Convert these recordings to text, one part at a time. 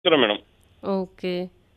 Madam okay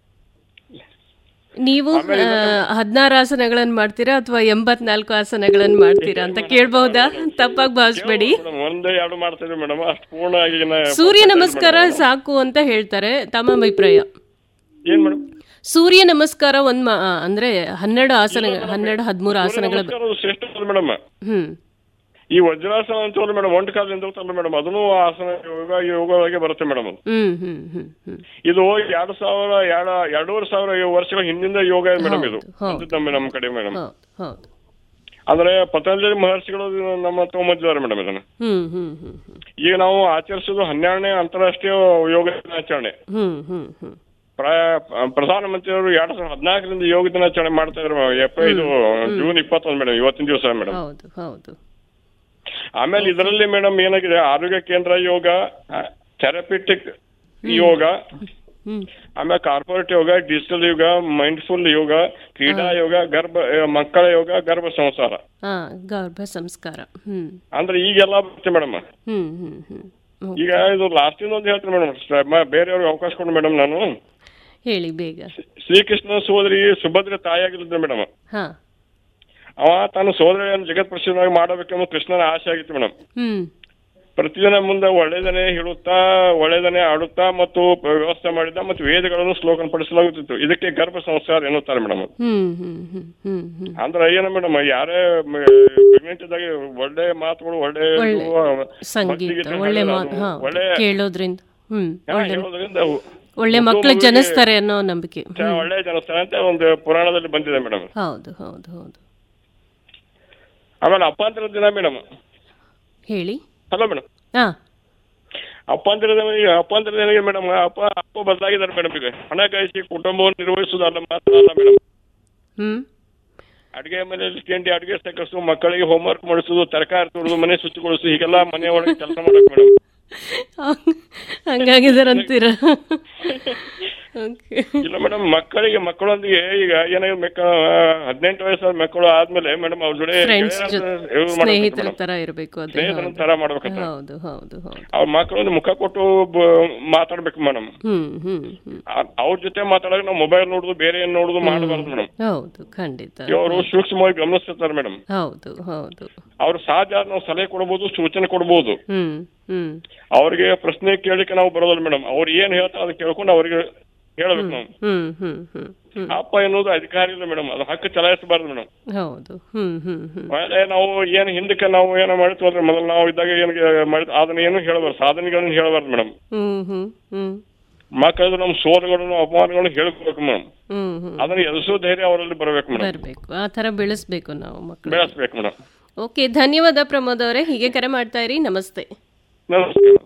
ನೀವು ಹದಿನಾರು ಆಸನಗಳನ್ನು ಮಾಡ್ತೀರಾ ಅಥವಾ ಎಂಬತ್ನಾಲ್ಕು ಆಸನಗಳನ್ನು ಮಾಡ್ತೀರಾ ಅಂತ ಕೇಳ್ಬಹುದಾ ತಪ್ಪಾಗಿ ಭಾವಿಸ್ಬೇಡಿ ಮೇಡಮ್ ಒಂದು ಎರಡು ಮಾಡ್ತಿದ್ವಿ ಮೇಡಮ್ ಅಷ್ಟು ಪೂರ್ಣ ಆಗಿನ ಸೂರ್ಯ ನಮಸ್ಕಾರ ಸಾಕು ಅಂತ ಹೇಳ್ತಾರೆ ತಮ್ಮ ಅಭಿಪ್ರಾಯ ಏನ್ ಮೇಡಮ್ ಸೂರ್ಯ ನಮಸ್ಕಾರ ಒಂದ್ ಮಾ- ಆ, ಅಂದ್ರೆ ಹನ್ನೆರಡು ಆಸನ ಹನ್ನೆರಡು ಹದಿಮೂರು ಆಸನಗಳ ಬ- ನಮಸ್ಕಾರ ಅದು ಶ್ರೇಷ್ಠ ಮೇಡಮ್ ಹ್ಮ್ ಈ ವಜ್ರಾಸನ ಅಂತವಲ್ಲ ಮೇಡಮ್ ಒಂಟು ಕಾಲದಿಂದ ಇರ್ತಲ್ಲ ಮೇಡಮ್ ಅದನ್ನು ಆಸನ ಯೋಗ ಯೋಗ ಒಳಗೆ ಬರುತ್ತೆ ಮೇಡಮ್ ಅದು ಹ್ಮ್ ಹ್ಮ್ ಹ್ಮ್ ಹ್ಮ್ ಇದು ಎರಡು ಸಾವಿರ ಎರಡು ಎರಡೂವರೆ ಸಾವಿರ ವರ್ಷಗಳ ಹಿಂದಿಂದ ಯೋಗ ಮೇಡಮ್ ಇದು ಹೌದು. ಬಂದಿದ್ದು ನಮ್ಮ ನಮ್ಮ ಕಡೆ ಮೇಡಮ್ ಹೌದು ಹೌದು ಅಂದ್ರೆ ಪತಂಜಲಿ ಮಹರ್ಷಿಗಳು ಇದನ್ನ ನಮ್ಮ ತಗೊಂಬಂದಿದ್ದಾರೆ ಮೇಡಮ್ ಇದನ್ನ ಹ್ಮ್ ಹ್ಮ್ ಹ್ಮ್ ಹ್ಮ್ ಈಗ ನಾವು ಆಚರಿಸೋದು ಹನ್ನೆರಡನೇ ಅಂತಾರಾಷ್ಟ್ರೀಯ ಯೋಗ ದಿನಾಚರಣೆ ಹ್ಮ್ ಹ್ಮ್ ಹ್ಮ್ ಪ್ರಾಯ ಪ್ರಧಾನಮಂತ್ರಿಯವರು ಎರಡ್ ಸಾವಿರದ ಹದಿನಾಲ್ಕರಿಂದ ಯೋಗ ದಿನಾಚರಣೆ ಮಾಡ್ತಾ ಇದ್ರು ಏಪ್ರಿಲ್ ಇದು ಜೂನ್ ಇಪ್ಪತ್ತೊಂದು ಮೇಡಮ್ ಇವತ್ತಿನ ದಿವಸ ಮೇಡಮ್ ಹೌದು ಹೌದು ಆಮೇಲೆ ಇದರಲ್ಲಿ ಮೇಡಮ್ ಏನಾಗಿದೆ ಆರೋಗ್ಯ ಕೇಂದ್ರ ಯೋಗ ಥೆರಪಿಟಿಕ್ ಯೋಗ ಹ್ಮ್ ಆಮೇಲೆ corporate yoga digital yoga mindful yoga ಕ್ರೀಡಾ ಯೋಗ ಗರ್ಭ ಆ, ಮಕ್ಕಳ ಯೋಗ ಗರ್ಭ ಸಂಸಾರ ಹಾ ಗರ್ಭ ಸಂಸ್ಕಾರ ಹ್ಮ್ ಅಂದ್ರೆ ಈಗೆಲ್ಲ ಬರುತ್ತೆ ಮೇಡಮ್ ಹ್ಮ್ ಹ್ಮ್ ಹ್ಮ್ ಹ್ಮ್. ಈಗ ಇದು ಲಾಸ್ಟ್ ಒಂದು ಹೇಳ್ತೀನಿ ಮೇಡಮ್ ಬೇರೆಯವ್ರಿಗೆ ಅವಕಾಶ ಕೊಡು ಮೇಡಮ್ ನಾನು ಹೇಳಿ ಬೇಗ ಶ್ರೀಕೃಷ್ಣ ಸೋದರಿ ಸುಭದ್ರ ತಾಯಿಯಾಗಿದ್ದೆ ಮೇಡಮ್ ಹಾ ಅವ ತಾನು ಸೋದರಿಯನ್ನು ಜಗತ್ ಪ್ರಸಿದ್ಧವಾಗಿ ಮಾಡಬೇಕೆಂಬ ಕೃಷ್ಣನ ಆಸೆ ಆಗಿತ್ತು ಮೇಡಮ್ ಹ್ಮ್ ಪ್ರತಿದಿನ ಮುಂದೆ ಒಳ್ಳೆಯದನ್ನೇ ಹೇಳುತ್ತಾ ಒಳ್ಳೆಯದನ್ನೇ ಆಡುತ್ತಾ ಮತ್ತು ವ್ಯವಸ್ಥೆ ಮಾಡಿದ್ದ ಮತ್ತು ವೇದಗಳನ್ನು ಶ್ಲೋಕನ ಪಡಿಸಲಾಗುತ್ತಿತ್ತು ಇದಕ್ಕೆ ಗರ್ಭ ಸಂಸ್ಕಾರ ಎನ್ನುತ್ತಾರೆ ಮೇಡಮ್ ಹ್ಮ್ ಹ್ಮ್ ಹ್ಮ್ ಹ್ಮ್ ಹ್ಮ್ ಅಂದ್ರೆ ಏನು ಮೇಡಮ್ ಯಾರೇ ಪ್ರೆಗ್ನೆಂಟ್ ಇದ್ದಾಗ ಒಳ್ಳೆ ಮಾತುಗಳು ಒಳ್ಳೆ ಒಳ್ಳೆ ಇದು, ಸಂಗೀತ ಭಕ್ತಿಗೀತೆ ಒಳ್ಳೆ ಹಾಡೋದು, ಮಾತು ಹಾ ಒಳ್ಳೆ ಕೇಳೋದ್ರಿಂದ ಹ್ಮ್ ಹಾ, ಒಳ್ಳೆ ಹೇಳೋದ್ರಿಂದ ಅವು ಒಳ್ಳೆ ಮತ್ತು ಮಕ್ಕಳು ಮಗುವಿಗೆ ಜನಿಸ್ತಾರೆ ಅನ್ನೋ ನಂಬಿಕೆ ಚ- ಒಳ್ಳೆ ಜನಸ್ಥಾನ ಅಂತ ಒಂದು ಪುರಾಣದಲ್ಲಿ ಬಂದಿದೆ ಮೇಡಮ್ ಹೌದು ಹೌದು ಹೌದು ಆಮೇಲೆ ಅಪ್ಪಾಂತರ ದಿನ ಮೇಡಮ್ ಹೇಳಿ ಹಲೋ ಮೇಡಮ್ ಹಾ ಅಪ್ಪಾಂತರ ದಿನ ಅಪ್ಪಾಂತರ ದಿನ ಮೇಡಮ್ ಅಪ್ಪ ಅಪ್ಪ ಬದಲಾಗಿದ್ದಾರೆ ಮೇಡಮ್ ಈಗ ಹಣ ಗಳಿಸಿ ಕುಟುಂಬವನ್ನು ನಿರ್ವಹಿಸುವುದಲ್ಲ ಮಾತ್ರ ಅಲ್ಲ ಮೇಡಮ್ ಹ್ಮ್ ಅಡುಗೆ ಮನೆಯಲ್ಲಿ ತಿಂಡಿ ಅಡುಗೆ ಸಕಸು ಮಕ್ಕಳಿಗೆ ಹೋಮ್ವರ್ಕ್ ಮಾಡಿಸೋದು ತರಕಾರಿ ತುಳಿದು ಮನೆ ಶುಚಿಗೊಳಿಸು ಹೀಗೆಲ್ಲ ಮನೆ ಒಳಗೆ ಕೆಲಸ ಮಾಡಕ್ ಮೇಡಮ್ ಹಂಗಾಗಿದಾರಂತೀರ ಓಕೆ ಇಲ್ಲ ಮೇಡಮ್ ಮಕ್ಕಳಿಗೆ ಮಕ್ಕಳೊಂದಿಗೆ ಈಗ ಏನಾಗಿದೆ ಮಕ್ಕ ಹದಿನೆಂಟು ವಯಸ್ಸಾದ ಮಕ್ಕಳು ಆದ್ಮೇಲೆ ಮೇಡಮ್ ಅವ್ರ ಜೊತೆ ಫ್ರೆಂಡ್ಸ್ ಗೆಳೆಯರ ಹತ್ರ ಇವ್ರು ಮಾಡ್ಬೇಕು ಸ್ನೇಹಿತರ madam. ತರ ಇರಬೇಕು ಅದೇ ಸ್ನೇಹಿತರ ಹೌದು ತರ ಮಾಡ್ಬೇಕಂತ ಹೌದು ಹೌದು ಹೌದು ಅವ್ರ ಮಕ್ಕಳೊಂದು ಮುಖ ಕೊಟ್ಟು ಬ- ಮಾತಾಡ್ಬೇಕು ಮೇಡಮ್ ಹ್ಮ್ ಹ್ಮ್ ಹ್ಮ್ ಅವ್ರ ಜೊತೆ ಮಾತಾಡೋಕೆ ನಾವು ಮೊಬೈಲ್ ನೋಡುದು ಬೇರೆ ಏನ್ ನೋಡುದು ಮಾಡಬಾರ್ದು ಮೇಡಮ್ ಹೌದು ಖಂಡಿತ ಅವರು ಸೂಕ್ಷ್ಮವಾಗಿ ಗಮನಿಸ್ತಿರ್ತಾರೆ ಮೇಡಮ್ ಹೌದು ಹೌದು ಅವ್ರು ಸಹಜ ನಾವು ಸಲಹೆ ಕೊಡ್ಬೋದು ಸೂಚನೆ ಕೊಡ್ಬೋದು ಹ್ಮ್ ಹ್ಮ್ ಅವ್ರಿಗೆ ಪ್ರಶ್ನೆ ಕೇಳಲಿಕ್ಕೆ ನಾವು ಬರೋದಿಲ್ಲ ಮೇಡಮ್ ಅವ್ರು ಏನ್ ಹೇಳ್ತಾರೆ ಅದನ್ನ ಕೇಳ್ಕೊಂಡು ಅವ್ರಿಗೆ ಹೇಳ್ಬೇಕು ನಾವು ಹ್ಮ್ ಹ್ಮ್ ಹ್ಮ್ ಹ್ಮ್ ಅಪ್ಪ ಎನ್ನುವುದು ಅಧಿಕಾರ ಇಲ್ಲ ಮೇಡಮ್ ಅದು ಹಕ್ಕು ಚಲಾಯಿಸಬಾರ್ದು ಮೇಡಮ್ ಹೌದು ಹ್ಮ್ ಹ್ಮ್ ಹ್ಮ್ ಆಮೇಲೆ ನಾವು ಏನು ಹಿಂದಕ್ಕೆ ನಾವು ಏನೋ ಮಾಡ್ತೀವಿ ಅಂದ್ರೆ ಮೊದಲು ನಾವು ಇದ್ದಾಗ ಏನು ಮಾಡಿ ಅದನ್ನ ಏನು ಹೇಳಬಾರ್ದು ಸಾಧನೆಗಳನ್ನ ಹೇಳಬಾರ್ದು ಮೇಡಮ್ ಹ್ಮ್ ಹ್ಮ್ ಹ್ಮ್ ಮಕ್ಕಳು ನಮ್ಮ ಸೋಲುಗಳನ್ನು ಅಪಮಾನಗಳನ್ನು ಹೇಳ್ಕೋಬೇಕು ಮೇಡಮ್ ಹ್ಮ್ ಹ್ಮ್ ಅದನ್ನ ಎದುರಿಸೋ ಧೈರ್ಯ ಅವರಲ್ಲಿ ಬರಬೇಕು ಮೇಡಮ್ ಬರ್ಬೇಕು ಆ ತರ ಬೆಳೆಸ್ಬೇಕು ನಾವು ಮಕ್ಕಳು ಬೆಳೆಸ್ಬೇಕು ಮೇಡಮ್ ಓಕೆ ಧನ್ಯವಾದ ಪ್ರಮೋದ್ ಅವರೇ ಹೀಗೆ ಕರೆ ಮಾಡ್ತಾ ಇರಿ ನಮಸ್ತೆ ನಮಸ್ಕಾರ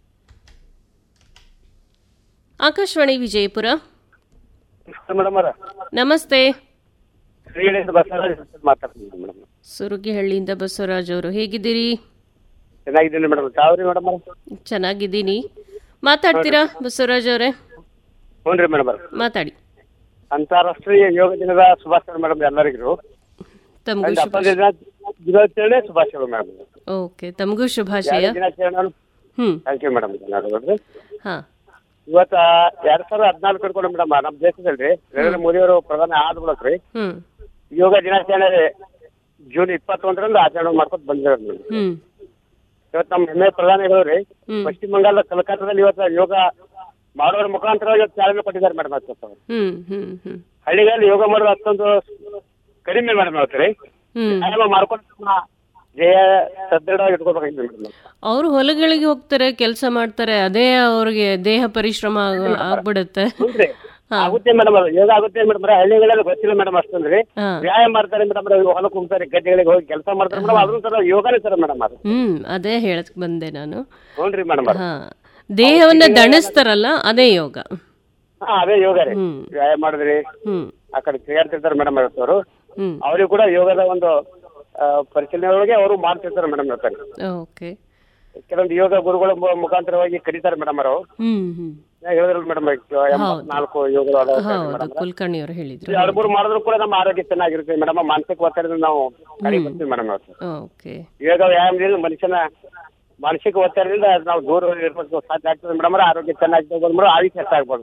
ಆಕಾಶವಾಣಿ ವಿಜಯಪುರ ಮೇಡಮ್ ಅವರ ನಮಸ್ತೆ ಶ್ರೀಗಳಿಂದ ಬಸವರಾಜ್ ಮಾತಾಡ್ತೀನಿ ಮೇಡಮ್ ಸುರುಗಿಹಳ್ಳಿಯಿಂದ ಬಸವರಾಜ್ ಅವರು ಹೇಗಿದ್ದೀರಿ ಚೆನ್ನಾಗಿದ್ದೀನಿ ಮೇಡಮ್ ತಾವ್ರಿ ಮೇಡಮ್ ಅವ್ರ ಚೆನ್ನಾಗಿದ್ದೀನಿ ಮಾತಾಡ್ತೀರಾ ಬಸವರಾಜ್ ಅವರೇ ಹ್ಞೂ ರೀ ಮೇಡಮ್ ಅವ್ರ ಮಾತಾಡಿ ಅಂತಾರಾಷ್ಟ್ರೀಯ ಯೋಗ ದಿನದ ಶುಭಾಶಯಗಳು ಮೇಡಮ್ ಎಲ್ಲರಿಗೂ ತಮಗೂ ಅಂಡ್ ಅಪ್ಪ ಶುಭಾಶಯ ದಿನ ದಿನಾಚರಣೆ ಶುಭಾಶಯಗಳು ಮೇಡಮ್ ಓಕೆ ತಮಗೂ ಶುಭಾಶಯ ದಿನಾಚರಣೆ ಹ್ಮ್ ಥ್ಯಾಂಕ್ ಯು ಮೇಡಮ್ ನೋಡ್ರಿ ಹಾ ಇವತ್ತ ಎರಡ್ ಸಾವಿರದ ಹದಿನಾಲ್ಕು ಹಿಡ್ಕೊಂಡು ಮೇಡಮ್ ನಮ್ಮ ದೇಶದಲ್ಲಿ ನರೇಂದ್ರ ಮೋದಿ ಅವರು ಪ್ರಧಾನಿ ಆದ ಬಳಿಕ ರೀ ಹ್ಮ್ ಯೋಗ ದಿನಾಚರಣೆ ಜೂನ್ ಇಪ್ಪತ್ತೊಂದರಂದು ಆಚರಣೆ ಮಾಡ್ಕೊತ ಬಂದಿದ್ದಾರೆ ಮೇಡಮ್ ಹ್ಮ್ ಇವತ್ತು ನಮ್ಮ ಹೆಮ್ಮೆ ಪ್ರಧಾನಿಗಳು ರೀ ಹ್ಮ್ ಪಶ್ಚಿಮ ಬಂಗಾಳದ ಕಲ್ಕತ್ತಾದಲ್ಲಿ ಇವತ್ತು ಯೋಗ ಮಾಡೋದ್ರ ಮುಖಾಂತರ ಇವತ್ತು ಚಾಲನೆ ಕೊಟ್ಟಿದ್ದಾರೆ ಮೇಡಮ್ ಇವತ್ತು ಹ್ಮ್ ಹ್ಮ್ ಹ್ಮ್ ಹಳ್ಳಿಗಳಲ್ಲಿ ಯೋಗ ಮಾಡೋದು ಅಷ್ಟೊಂದು ಕಡಿಮೆ ಮೇಡಮ್ ಹೇಳ್ತೀರಿ ಹ್ಮ್ ವ್ಯಾಯಾಮ ಮಾಡ್ಕೊಂಡು ನಮ್ಮ ದೇಹ ಸದೃಢವಾಗಿ ಇಟ್ಕೋಬೇಕಾಗಿದೆ ಮೇಡಮ್ ಅವ್ರು ಹೊಲಗಳಿಗೆ ಹೋಗ್ತಾರೆ ಕೆಲಸ ಮಾಡ್ತಾರೆ ಅದೇ ಅವ್ರಿಗೆ ದೇಹ ಪರಿಶ್ರಮ ಆಗ್- ಆಗ್ಬಿಡುತ್ತೆ ಹೌದ್ರಿ ಹಾ. ಆಗುತ್ತೆ ಮೇಡಮ್ ಅದು ಯೋಗ ಆಗುತ್ತೆ ಮೇಡಮ್ ಹಳ್ಳಿಗಳಲ್ಲಿ ಗೊತ್ತಿಲ್ಲ ಮೇಡಮ್ ಅಷ್ಟೊಂದ್ರಿ ಹಾ ವ್ಯಾಯಾಮ ಮಾಡ್ತಾರೆ ಮೇಡಮ್ ಹೊಲಕ್ಕೆ ಹೋಗ್ತಾರೆ ಗದ್ದೆಗಳಿಗೆ ಹೋಗಿ ಕೆಲಸ ಮಾಡ್ತಾರೆ ಮೇಡಮ್ ಅದ್ರ ತರ ಯೋಗನೇ ಸರ್ ಮೇಡಮ್ ಅದು ಹ್ಮ್ ಅದೇ ಹೇಳಕ್ ಬಂದೆ ನಾನು ಹ್ಞೂ ಮೇಡಮ್ ಹಾ ದೇಹವನ್ನ ದಣಿಸ್ತಾರಲ್ಲ ಅದೇ ಯೋಗ ಹಾ ಅದೇ ಯೋಗ ರೀ ಹ್ಮ್ ವ್ಯಾಯಾಮ ಮಾಡಿದ್ರಿ ಹ್ಮ್ ಆ ಕಡೆ ತಿರುಗಾಡ್ತಿರ್ತಾರೆ ಮೇಡಮ್ ಅವರು ಹ್ಮ್ ಅವರಿಗೂ ಕೂಡ ಯೋಗದ ಒಂದು ಆ, ಪರಿಶೀಲನೆ ಒಳಗೆ ಅವರು ಮಾಡ್ತಿರ್ತಾರೆ ಮೇಡಮ್ ಹೇಳ್ತಾರೆ ಓಕೆ ಕೆಲವೊಂದು ಯೋಗ ಗುರುಗಳ ಮು- ಮುಖಾಂತರವಾಗಿ ಕರೀತಾರೆ ಮೇಡಮ್ ಅವರು ಹ್ಮ್ ಹ್ಮ್ ಹೇಳಿದ್ರಲ್ಲ ಮೇಡಮ್ ಎಂಬತ್ನಾಲ್ಕು ಯೋಗಗಳು ಅದಾವ ಹೌದು ಮೇಡಮ್ ಕುಲಕರ್ಣಿ ಅವರು ಹೇಳಿದ್ರು ಎರಡು ಮೂರು ಮಾಡಿದ್ರು ಕೂಡ ನಮ್ಮ ಆರೋಗ್ಯ ಚೆನ್ನಾಗಿರುತ್ತೆ ಮೇಡಮ್ ಮಾನಸಿಕ ಒತ್ತಡದಿಂದ ನಾವು ಕಡಿಮೆ ಬರ್ತೀವಿ ಮೇಡಮ್ ಓಕೆ ಯೋಗ ವ್ಯಾಯಾಮದಿಂದ ಮನುಷ್ಯನ ಮಾನಸಿಕ ಒತ್ತಡದಿಂದ ನಾವು ದೂರ ಇರ್ಬೇಕು ಸಾಧ್ಯ ಆಗ್ತದೆ ಮೇಡಮ್ ಆರೋಗ್ಯ ಚೆನ್ನಾಗಿ ಮೇಡಮ್ ಆಯುಷ್ಯ ಹೆಚ್ಚಾಗ್ಬೋದು